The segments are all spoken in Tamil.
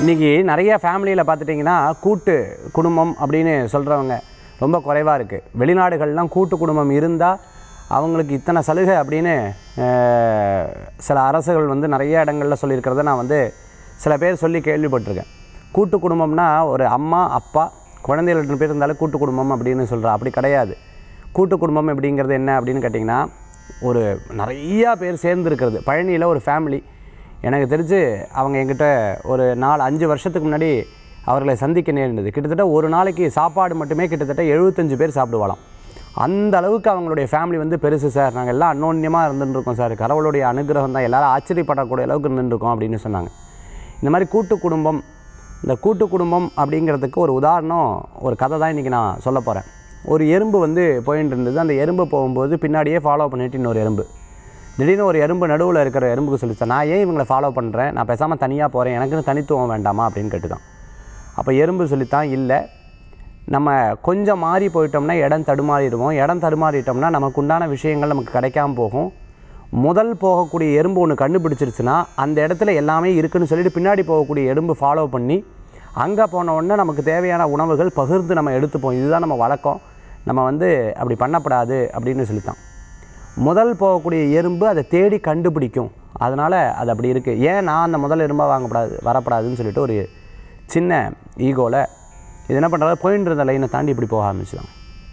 இன்றைக்கி நிறைய ஃபேமிலியில் பார்த்துட்டிங்கன்னா கூட்டு குடும்பம் அப்படின்னு சொல்கிறவங்க ரொம்ப குறைவாக இருக்குது வெளிநாடுகள்லாம் கூட்டு குடும்பம் இருந்தால் அவங்களுக்கு இத்தனை சலுகை அப்படின்னு அஹ், சில அரசுகள் வந்து நிறைய இடங்களில் சொல்லியிருக்கிறத நான் வந்து சில பேர் சொல்லி கேள்விப்பட்டிருக்கேன் கூட்டு குடும்பம்னா ஒரு அம்மா அப்பா குழந்தைகள் ரெண்டு பேர் இருந்தாலும் கூட்டு குடும்பம் அப்படின்னு சொல்கிறா அப்படி கிடையாது கூட்டு குடும்பம் அப்படிங்கிறது என்ன அப்படின்னு கேட்டிங்கன்னா ஒரு நிறையா பேர் சேர்ந்து இருக்கிறது பழனியில் ஒரு ஃபேமிலி எனக்கு தெரிஞ்சு அவங்க என்கிட்ட ஒரு நாலு அஞ்சு வருஷத்துக்கு முன்னாடி அவர்களை சந்திக்க நேர்ந்தது கிட்டத்தட்ட ஒரு நாளைக்கு சாப்பாடு மட்டுமே கிட்டத்தட்ட எழுபத்தஞ்சு பேர் சாப்பிடுவாளாம் அந்த அளவுக்கு அவங்களுடைய ஃபேமிலி வந்து பெருசு சார் நாங்கள் எல்லாம் அன்னோன்யமாக இருந்துருக்கோம் சார் கடவுளுடைய அனுகிரகம் தான் எல்லாரும் ஆச்சரியப்படக்கூடிய அளவுக்கு இருந்துருக்கோம் அப்படின்னு சொன்னாங்க இந்த மாதிரி கூட்டு குடும்பம் இந்த கூட்டு குடும்பம் அப்படிங்கிறதுக்கு ஒரு உதாரணம் ஒரு கதை தான் இன்றைக்கி நான் சொல்ல போகிறேன் ஒரு எறும்பு வந்து போயின்னு இருந்தது அந்த எறும்பு போகும்போது பின்னாடியே ஃபாலோ பண்ணிட்டு இன்னொரு எறும்பு திடீர்னு ஒரு எறும்பு நடுவில் இருக்கிற எறும்புக்கு சொல்லிச்சா நான் ஏன் இவங்களை ஃபாலோ பண்ணுறேன் நான் பேசாமல் தனியாக போகிறேன் எனக்குன்னு தனித்துவம் வேண்டாமா அப்படின்னு கேட்டுதான் அப்போ எறும்பு சொல்லித்தான் இல்லை நம்ம கொஞ்சம் மாறி போயிட்டோம்னா இடம் தடுமாறிடுவோம் இடம் தடுமாறிட்டோம்னா நமக்கு உண்டான விஷயங்கள் நமக்கு கிடைக்காம போகும் முதல் போகக்கூடிய எறும்பு ஒன்று கண்டுபிடிச்சிருச்சுன்னா அந்த இடத்துல எல்லாமே இருக்குன்னு சொல்லிட்டு பின்னாடி போகக்கூடிய எறும்பு ஃபாலோ பண்ணி அங்கே போன உடனே நமக்கு தேவையான உணவுகள் பகிர்ந்து நம்ம எடுத்துப்போம் இதுதான் நம்ம வழக்கம் நம்ம வந்து அப்படி பண்ணக்கூடாது அப்படின்னு சொல்லித்தான் முதல் போகக்கூடிய எறும்பு அதை தேடி கண்டுபிடிக்கும் அதனால் அது அப்படி இருக்குது ஏன் நான் அந்த முதல் எறும்பாக வாங்கப்படாது வரப்படாதுன்னு சொல்லிட்டு ஒரு சின்ன ஈகோவில் இது என்ன பண்ணுறது போயின்னு இருந்த லைனை தாண்டி இப்படி போக ஆரம்பிச்சுதான்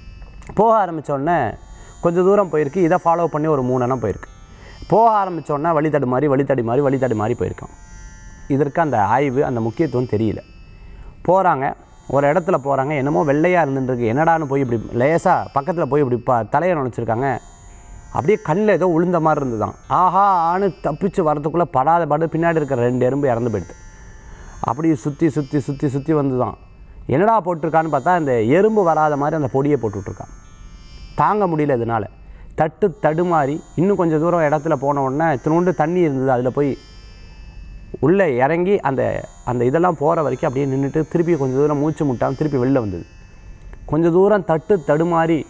போக ஆரம்பிச்ச உடனே கொஞ்சம் தூரம் போயிருக்கு இதை ஃபாலோ பண்ணி ஒரு மூணு எண்ணம் போயிருக்கு போக ஆரம்பிச்ச உடனே வழித்தடு மாதிரி வழித்தடி மாதிரி வழித்தடி மாதிரி போயிருக்கோம் இதற்கு அந்த ஆய்வு அந்த முக்கியத்துவம் தெரியல போகிறாங்க ஒரு இடத்துல போகிறாங்க என்னமோ வெள்ளையாக இருந்துருக்கு என்னடான்னு போய் இப்படி லேசாக பக்கத்தில் போய் இப்படி ப தலையை நினச்சிருக்காங்க அப்படியே கண்ணில் ஏதோ உளுந்த மாதிரி இருந்துதான் ஆஹா ஆணு தப்பிச்சு வரதுக்குள்ளே படாத பாடு பின்னாடி இருக்கிற ரெண்டு எறும்பு இறந்து போயிடுது அப்படியே சுற்றி சுற்றி சுற்றி சுற்றி வந்து தான் என்னடா போட்டிருக்கான்னு பார்த்தா இந்த எறும்பு வராத மாதிரி அந்த பொடியை போட்டுட்ருக்கான் தாங்க முடியல இதனால் தட்டு தடுமாறி இன்னும் கொஞ்சம் தூரம் இடத்துல போன உடனே இத்தினோண்டு தண்ணி இருந்தது அதில் போய் உள்ளே இறங்கி அந்த அந்த இதெல்லாம் போகிற வரைக்கும் அப்படியே நின்றுட்டு திருப்பி கொஞ்சம் தூரம் மூச்சு முட்டாமல் திருப்பி வெளில வந்தது கொஞ்சம் தூரம் தட்டு தடுமாறி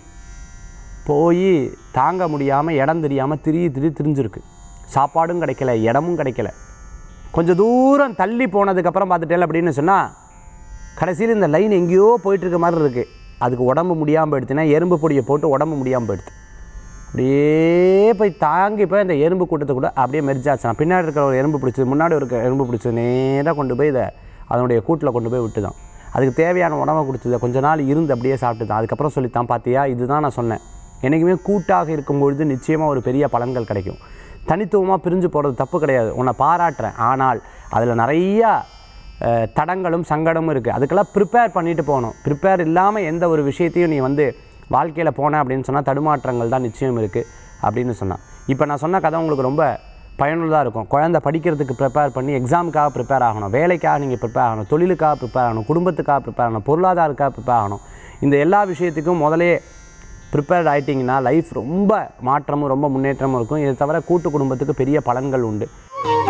போய் தாங்க முடியாமல் இடம் தெரியாமல் திரி திரி திரிஞ்சிருக்கு சாப்பாடும் கிடைக்கல இடமும் கிடைக்கல கொஞ்சம் தூரம் தள்ளி போனதுக்கப்புறம் பார்த்துட்டேன் அப்படின்னு சொன்னால் கடைசியில் இந்த லைன் எங்கேயோ போயிட்டு இருக்க மாதிரி இருக்குது அதுக்கு உடம்பு முடியாமல் போயிடுச்சுன்னா எறும்பு பொடியை போட்டு உடம்பு முடியாமல் போயிடுது அப்படியே போய் தாங்கி போய் அந்த எறும்பு கூட்டத்தை கூட அப்படியே மெரிச்சாச்சு நான் பின்னாடி இருக்கிற ஒரு எறும்பு பிடிச்சது முன்னாடி இருக்க எறும்பு பிடிச்சது நேராக கொண்டு போய் இதை அதனுடைய கூட்டில் கொண்டு போய் விட்டுதான் அதுக்கு தேவையான உணவை கொடுத்தது கொஞ்ச நாள் இருந்து அப்படியே சாப்பிட்டு தான் அதுக்கப்புறம் சொல்லித்தான் பார்த்தியா இதுதான் நான் சொன்னேன் என்றைக்குமே கூட்டாக இருக்கும் பொழுது நிச்சயமாக ஒரு பெரிய பலன்கள் கிடைக்கும் தனித்துவமாக பிரிஞ்சு போகிறது தப்பு கிடையாது உன்னை பாராட்டுறேன் ஆனால் அதில் நிறையா அஹ், தடங்களும் சங்கடமும் இருக்குது அதுக்கெல்லாம் ப்ரிப்பேர் பண்ணிட்டு போகணும் ப்ரிப்பேர் இல்லாமல் எந்த ஒரு விஷயத்தையும் நீ வந்து வாழ்க்கையில் போன அப்படின்னு சொன்னால் தடுமாற்றங்கள் தான் நிச்சயம் இருக்குது அப்படின்னு சொன்னான் இப்போ நான் சொன்ன கதை உங்களுக்கு ரொம்ப பயனுள்ளதாக இருக்கும் குழந்தை படிக்கிறதுக்கு ப்ரிப்பேர் பண்ணி எக்ஸாமுக்காக ப்ரிப்பேர் ஆகணும் வேலைக்காக நீங்கள் ப்ரிப்பேர் ஆகணும் தொழிலுக்காக ப்ரிப்பேர் ஆகணும் குடும்பத்துக்காக ப்ரிப்பேர் ஆகணும் பொருளாதாரத்துக்காக ப்ரிப்பேர் ஆகணும் இந்த எல்லா விஷயத்துக்கும் முதலே ப்ரிப்பேர்ட் ஆகிட்டிங்கன்னா லைஃப் ரொம்ப மாற்றமும் ரொம்ப முன்னேற்றமும் இருக்கும் இதை தவிர கூட்டு குடும்பத்துக்கு பெரிய பலன்கள் உண்டு